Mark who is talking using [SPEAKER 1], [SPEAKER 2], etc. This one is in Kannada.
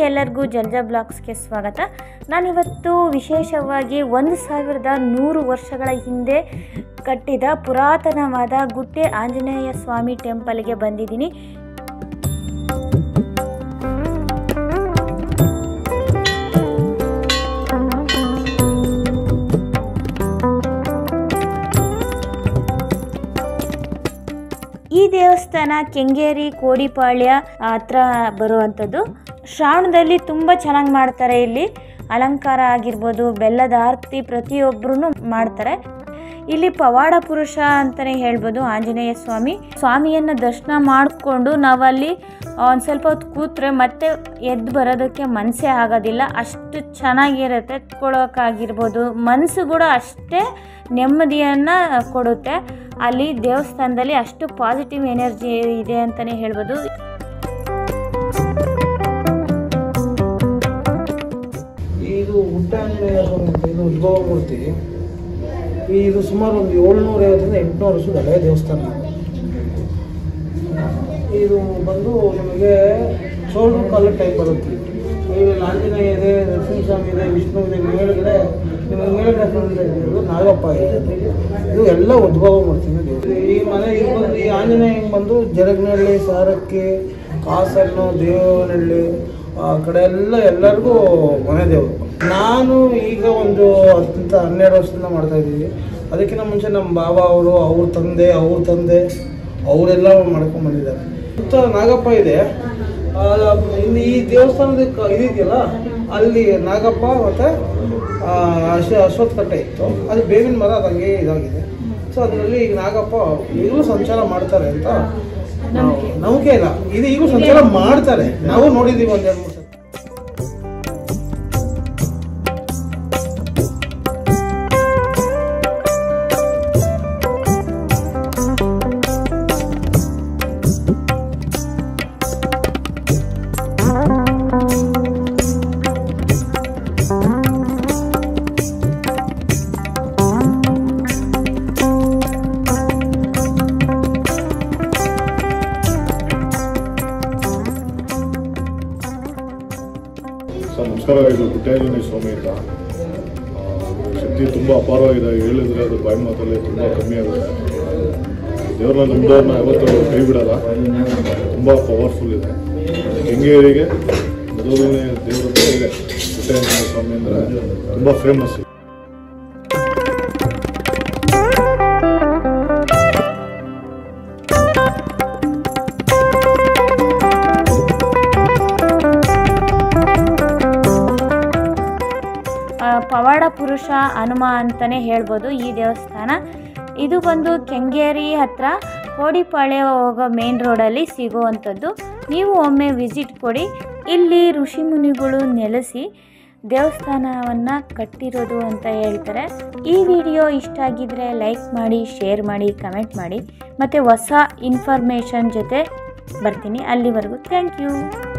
[SPEAKER 1] ಎಲ್ಲರಿಗೂ ಜಲ್ಜಾ ಬ್ಲಾಗ್ಸ್ಗೆ ಸ್ವಾಗತ ನಾನಿವತ್ತು ವಿಶೇಷವಾಗಿ ಒಂದು ಸಾವಿರದ ನೂರು ವರ್ಷಗಳ ಹಿಂದೆ ಕಟ್ಟಿದ ಪುರಾತನವಾದ ಗುಟ್ಟೆ ಆಂಜನೇಯ ಸ್ವಾಮಿ ಟೆಂಪಲ್ಗೆ ಬಂದಿದ್ದೀನಿ ಈ ದೇವಸ್ಥಾನ ಕೆಂಗೇರಿ ಕೋಡಿಪಾಳ್ಯ ಹತ್ರ ಬರುವಂಥದ್ದು ಶ್ರಾವಣದಲ್ಲಿ ತುಂಬ ಚೆನ್ನಾಗಿ ಮಾಡ್ತಾರೆ ಇಲ್ಲಿ ಅಲಂಕಾರ ಆಗಿರ್ಬೋದು ಬೆಲ್ಲದ ಆರತಿ ಪ್ರತಿಯೊಬ್ಬರೂ ಮಾಡ್ತಾರೆ ಇಲ್ಲಿ ಪವಾಡ ಪುರುಷ ಅಂತಲೇ ಹೇಳ್ಬೋದು ಆಂಜನೇಯ ಸ್ವಾಮಿ ಸ್ವಾಮಿಯನ್ನು ದರ್ಶನ ಮಾಡಿಕೊಂಡು ನಾವಲ್ಲಿ ಒಂದು ಸ್ವಲ್ಪ ಹೊತ್ತು ಕೂತ್ರೆ ಮತ್ತೆ ಎದ್ದು ಬರೋದಕ್ಕೆ ಮನಸ್ಸೇ ಆಗೋದಿಲ್ಲ ಅಷ್ಟು ಚೆನ್ನಾಗಿರುತ್ತೆ ಎತ್ಕೊಳ್ಳೋಕ್ಕಾಗಿರ್ಬೋದು ಮನಸ್ಸು ಕೂಡ ಅಷ್ಟೇ ನೆಮ್ಮದಿಯನ್ನು ಕೊಡುತ್ತೆ ಅಲ್ಲಿ ದೇವಸ್ಥಾನದಲ್ಲಿ ಅಷ್ಟು ಪಾಸಿಟಿವ್ ಎನರ್ಜಿ ಇದೆ ಅಂತಲೇ ಹೇಳ್ಬೋದು
[SPEAKER 2] ಇದು ಗುಡ್ಡಾಂಜನೇಯ ಸ್ವಾಮಿ ಅಂತ ಇದು ಉದ್ಭವ ಮೂರ್ತಿ ಈ ಇದು ಸುಮಾರು ಒಂದು ಏಳ್ನೂರ ಐವತ್ತರಿಂದ ಎಂಟುನೂರು ವರ್ಷದ ಹಳೆಯ ದೇವಸ್ಥಾನ ಇದು ಬಂದು ನಿಮಗೆ ಚೋಳರ ಕಾಲದ ಟೈಪ್ ಬರುತ್ತೆ ಈಗ ಆಂಜನೇಯ ಇದೆ ನರಸಿಂಹಸ್ವಾಮಿ ಇದೆ ವಿಷ್ಣು ಇದೆ ಮೇಲ್ಗಡೆ ನಿಮಗೆ ಮೇಲ್ಗಡೆ ಕಾಣ್ತಿರೋದು ನಾಗಪ್ಪ ಇದೆ ಇದು ಎಲ್ಲ ಉದ್ಭವ ಮೂರ್ತಿನ ದೇವರು ಈ ಮನೆ ಇದು ಬಂದು ಈ ಆಂಜನೇಯ ಬಂದು ಜರಗ್ನಹಳ್ಳಿ ಸಾರಕ್ಕಿ ಕಾಸನ್ನು ದೇವನಹಳ್ಳಿ ಆ ಕಡೆ ಎಲ್ಲ ಎಲ್ಲರಿಗೂ ಮನೆ ದೇವರು ನಾನು ಈಗ ಒಂದು ಹತ್ತರಿಂದ ಹನ್ನೆರಡು ವರ್ಷದಿಂದ ಮಾಡ್ತಾ ಇದ್ದೀವಿ ಅದಕ್ಕಿಂತ ಮುಂಚೆ ನಮ್ಮ ಬಾಬಾ ಅವರು ಅವ್ರ ತಂದೆ ಅವ್ರ ತಂದೆ ಅವರೆಲ್ಲ ಮಾಡ್ಕೊಂಡು ಬಂದಿದ್ದಾರೆ ಸುತ್ತ ನಾಗಪ್ಪ ಇದೆ ಆ, ಇಲ್ಲಿ ಈ ದೇವಸ್ಥಾನದ ಕ- ಇದಿದೆಯಲ್ಲ ಅಲ್ಲಿ ನಾಗಪ್ಪ ಮತ್ತು ಅಶ್ವ ಅಶ್ವತ್ಥ ಕಟ್ಟೆ ಇತ್ತು ಅದು ಬೇವಿನ ಮರ ಅದು ಹಂಗೆ ಇದಾಗಿದೆ ಸೊ ಅದರಲ್ಲಿ ಈಗ ನಾಗಪ್ಪ ಈಗಲೂ ಸಂಚಾರ ಮಾಡ್ತಾರೆ ಅಂತ ನಾವು- ನಂಬಿಕೆ ಇಲ್ಲ ಇದು ಈಗಲೂ ಸಂಚಾರ ಮಾಡ್ತಾರೆ ನಾವು ನೋಡಿದ್ದೀವಿ ಒಂದೆರಡು ಮೂರು ಸಲ
[SPEAKER 3] ಸರ್ ನಮಸ್ಕಾರ ಇದು ಗುಡ್ಡಾಂಜನೇಯ ಸ್ವಾಮಿ ಅಂತ ಆ, ಶಕ್ತಿ ತುಂಬ ಅಪಾರವಾಗಿದೆ ಹೇಳಿದ್ರೆ ಅದು ಬಾಯಿ ಮಾತಲ್ಲಿ ತುಂಬ ಕಮ್ಮಿ ಆಗುತ್ತೆ ದೇವ್ರನ್ನ ನಂಬಿದವ್ರನ್ನ ಯಾವತ್ತೂ ಕೈ ಬಿಡಲ್ಲ ತುಂಬ ಪವರ್ಫುಲ್ ಇದೆ ಕೆಂಗೇರಿಗೆ ಮೊದಲನೇ ದೇವರು ಅಂತ ಇದೆ ಗುಡ್ಡಾಂಜನೇಯ ಸ್ವಾಮಿ ಅಂದರೆ ತುಂಬ ಫೇಮಸ್
[SPEAKER 1] ಆ, ಪವಾಡ ಪುರುಷ ಹನುಮ ಅಂತಲೇ ಹೇಳ್ಬೋದು ಈ ದೇವಸ್ಥಾನ ಇದು ಬಂದು ಕೆಂಗೇರಿ ಹತ್ರ ಕೋಡಿಪಾಳ್ಯ ಹೋಗೋ ಮೇನ್ ರೋಡಲ್ಲಿ ಸಿಗುವಂಥದ್ದು ನೀವು ಒಮ್ಮೆ ವಿಸಿಟ್ ಕೊಡಿ ಇಲ್ಲಿ ಋಷಿಮುನಿಗಳು ನೆಲೆಸಿ ದೇವಸ್ಥಾನವನ್ನು ಕಟ್ಟಿರೋದು ಅಂತ ಹೇಳ್ತಾರೆ ಈ ವಿಡಿಯೋ ಇಷ್ಟ ಆಗಿದ್ರೆ ಲೈಕ್ ಮಾಡಿ ಶೇರ್ ಮಾಡಿ ಕಮೆಂಟ್ ಮಾಡಿ ಮತ್ತು ಹೊಸ ಇನ್ಫಾರ್ಮೇಷನ್ ಜೊತೆ ಬರ್ತೀನಿ ಅಲ್ಲಿವರೆಗೂ ಥ್ಯಾಂಕ್ ಯು